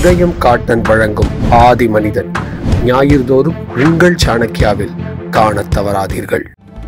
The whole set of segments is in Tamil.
உதயம் காட்டன் வழங்கும் ஆதி மனிதன் ஞாயிறுதோறும் உங்கள் சாணக்கியாவில் காணத் தவறாதீர்கள்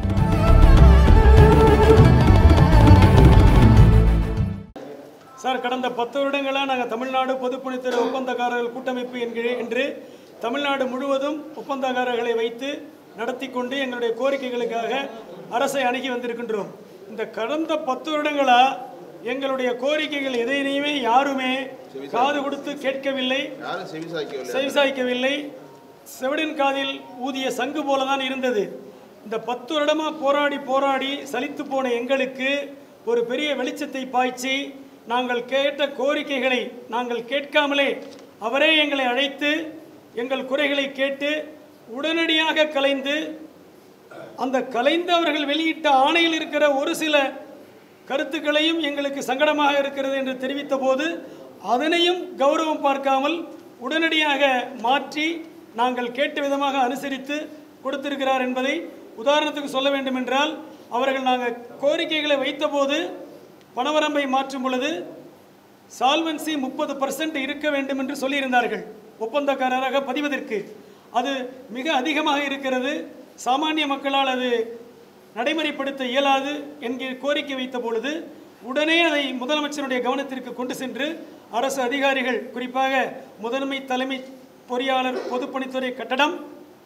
சார் கடந்த பத்து வருடங்களாக நாங்கள் தமிழ்நாடு பொதுப்பணித்துறை ஒப்பந்தக்காரர்கள் கூட்டமைப்பு என்கிற என்று தமிழ்நாடு முழுவதும் ஒப்பந்தக்காரர்களை வைத்து நடத்தி கொண்டு எங்களுடைய கோரிக்கைகளுக்காக அரசை அணுகி வந்திருக்கின்றோம் இந்த கடந்த பத்து வருடங்களாக எங்களுடைய கோரிக்கைகள் எதையுமே யாருமே காது கொடுத்து கேட்கவில்லை யாரும் செவிசாய்க்கவில்லை செவிசாய்க்கவில்லை செவிடின் காதில் ஊதிய சங்கு போல தான் இருந்தது இந்த பத்து வருடமா போராடி போராடி சலித்து போன எங்களுக்கு ஒரு பெரிய வெளிச்சத்தை பாய்ச்சி நாங்கள் கேட்ட கோரிக்கைகளை நாங்கள் கேட்காமலே அவரே எங்களை அழைத்து எங்கள் குறைகளை கேட்டு உடனடியாக கலைந்து அந்த கலைந்து அவர்கள் வெளியிட்ட ஆணையில் இருக்கிற ஒரு சில கருத்துக்களையும் எங்களுக்கு சங்கடமாக இருக்கிறது என்று தெரிவித்த போது அதனையும் கௌரவம் பார்க்காமல் உடனடியாக மாற்றி நாங்கள் கேட்ட விதமாக அனுசரித்து கொடுத்திருக்கிறார் என்பதை உதாரணத்துக்கு சொல்ல வேண்டும் என்றால் அவர்கள் நாங்கள் கோரிக்கைகளை வைத்தபோது பணவரம்பை மாற்றும் பொழுது சால்வன்சி முப்பது பர்சன்ட் இருக்க வேண்டும் என்று சொல்லியிருந்தார்கள் ஒப்பந்தக்காரராக பதிவதற்கு அது மிக அதிகமாக இருக்கிறது சாமானிய மக்களால் அது நடைமுறைப்படுத்த இயலாது என்கிற கோரிக்கை வைத்த பொழுது உடனே அதை முதலமைச்சருடைய கவனத்திற்கு கொண்டு சென்று அரசு அதிகாரிகள் குறிப்பாக முதன்மை தலைமை பொறியாளர் பொதுப்பணித்துறை கட்டடம்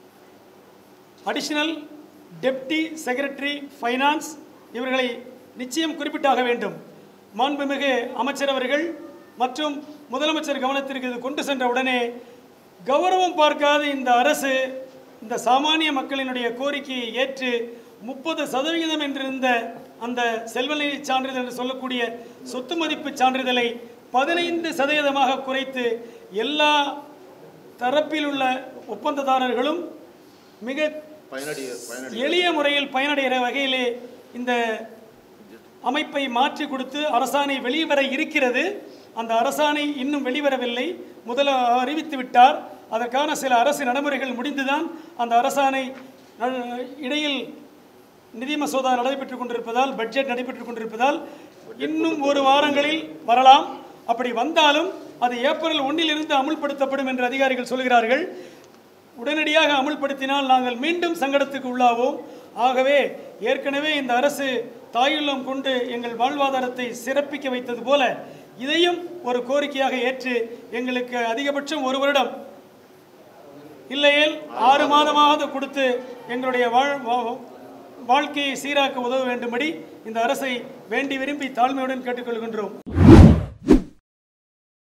அடிஷனல் டெப்டி செக்ரட்டரி ஃபைனான்ஸ் இவர்களை நிச்சயம் குறிப்பிட்டாக வேண்டும் மாண்புமிகு அமைச்சர் அவர்கள் மற்றும் முதலமைச்சர் கவனத்திற்கு இது கொண்டு சென்ற உடனே கௌரவம் பார்க்காத இந்த அரசு இந்த சாமானிய மக்களினுடைய கோரிக்கையை ஏற்று முப்பது சதவிகிதம் என்றிருந்த அந்த செல்வநிலை சான்றிதழ் என்று சொல்லக்கூடிய சொத்து மதிப்பு சான்றிதழை பதினைந்து சதவீதமாக குறைத்து எல்லா தரப்பில் உள்ள ஒப்பந்ததாரர்களும் மிக பயனடைய பயனடைய எளிய முறையில் பயனடைகிற வகையிலே இந்த அமைப்பை மாற்றி கொடுத்து அரசாணை வெளிவர இருக்கிறது அந்த அரசாணை இன்னும் வெளிவரவில்லை முதல அறிவித்து விட்டார் அதற்கான சில அரசு நடைமுறைகள் முடிந்துதான் அந்த அரசாணை ந- இடையில் நிதி மசோதா நடைபெற்றுக் கொண்டிருப்பதால் பட்ஜெட் நடைபெற்றுக் கொண்டிருப்பதால் இன்னும் ஒரு வாரங்களில் வரலாம் அப்படி வந்தாலும் அது ஏப்ரல் ஒன்றிலிருந்து அமுல்படுத்தப்படும் என்று அதிகாரிகள் சொல்கிறார்கள் உடனடியாக அமுல்படுத்தினால் நாங்கள் மீண்டும் சங்கடத்துக்கு உள்ளாவோம் ஆகவே ஏற்கனவே இந்த அரசு தாயுள்ளம் கொண்டு எங்கள் வாழ்வாதாரத்தை சிறப்பிக்க வைத்தது போல இதையும் ஒரு கோரிக்கையாக ஏற்று எங்களுக்கு அதிகபட்சம் ஒரு வருடம் இல்லையேல் ஆறு மாதமாவது கொடுத்து எங்களுடைய வாழ் வா- வாழ்க்கையை சீராக்க உதவ வேண்டும்படி இந்த அரசை வேண்டி விரும்பி தாழ்மையுடன் கேட்டுக்கொள்கின்றோம்